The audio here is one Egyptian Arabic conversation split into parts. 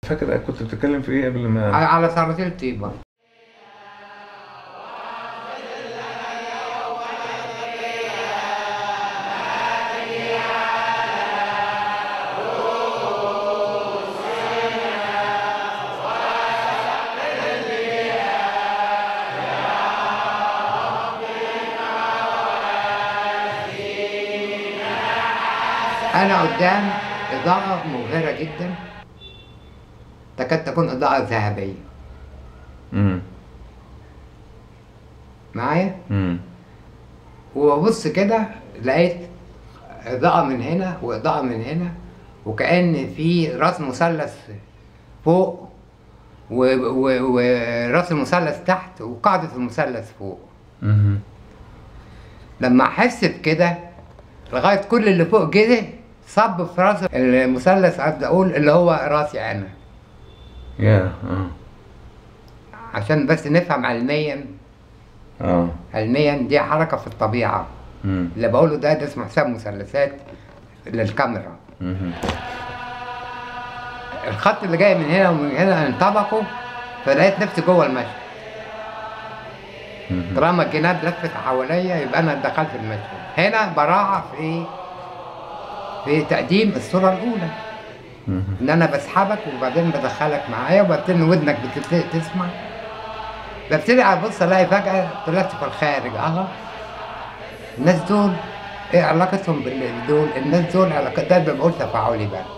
فاكر كنت بتتكلم في ايه قبل ما على صراصير طيبة أنا قدام إضاءة مبهرة جدا تكاد تكون إضاءة ذهبية امم معايا امم وببص كده لقيت إضاءة من هنا وإضاءة من هنا وكأن في راس مثلث فوق و- و- وراس المثلث تحت وقاعدة المثلث فوق امم لما أحس بكده لغاية كل اللي فوق كده صب في راس المثلث أبدأ أقول اللي هو راسي أنا يا اه عشان بس نفهم علميا اه علميا دي حركة في الطبيعة امم اللي بقوله ده ده اسمه حساب مثلثات للكاميرا امم الخط اللي جاي من هنا ومن هنا انطبقوا فلقيت نفسي جوه المشهد طالما الجناب لفت حواليا يبقى انا دخلت المشهد هنا براعة في ايه؟ في تقديم الصورة الأولى إن أنا بسحبك وبعدين بدخلك معايا وبعدين ودنك بتبتدي تسمع ببتدي أبص ألاقي فجأة طلعت في الخارج أهو الناس دول إيه علاقتهم بال- دول؟ الناس دول علاقة ده اللي بقول تفاعلي بقى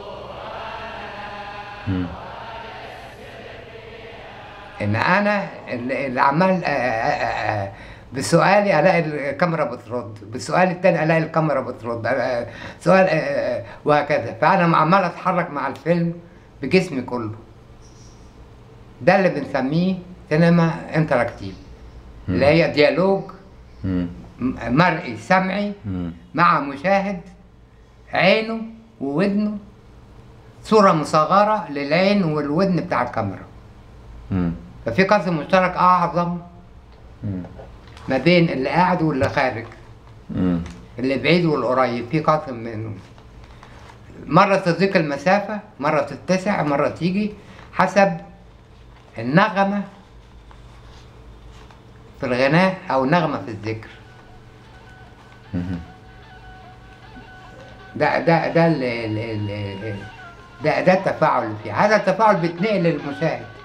ان انا اللي اللي عمال آه، آه، آه، بسؤالي الاقي الكاميرا بترد بالسؤال التاني الاقي الكاميرا بترد آه، سؤال آه، آه، وهكذا فانا عمال اتحرك مع الفيلم بجسمي كله ده اللي بنسميه سينما انتراكتيف اللي هي ديالوج امم م- مرئي سمعي مع مشاهد عينه وودنه صورة مصغرة للعين والودن بتاع الكاميرا امم ففي قاسم مشترك أعظم ما بين اللي قاعد واللي خارج امم اللي بعيد والقريب في قاسم منهم مرة تضيق المسافة مرة تتسع مرة تيجي حسب النغمة في الغناء أو نغمة في الذكر ده ده ده ال- ال- ال- ال- ده ده التفاعل اللي فيه هذا التفاعل بيتنقل للمشاهد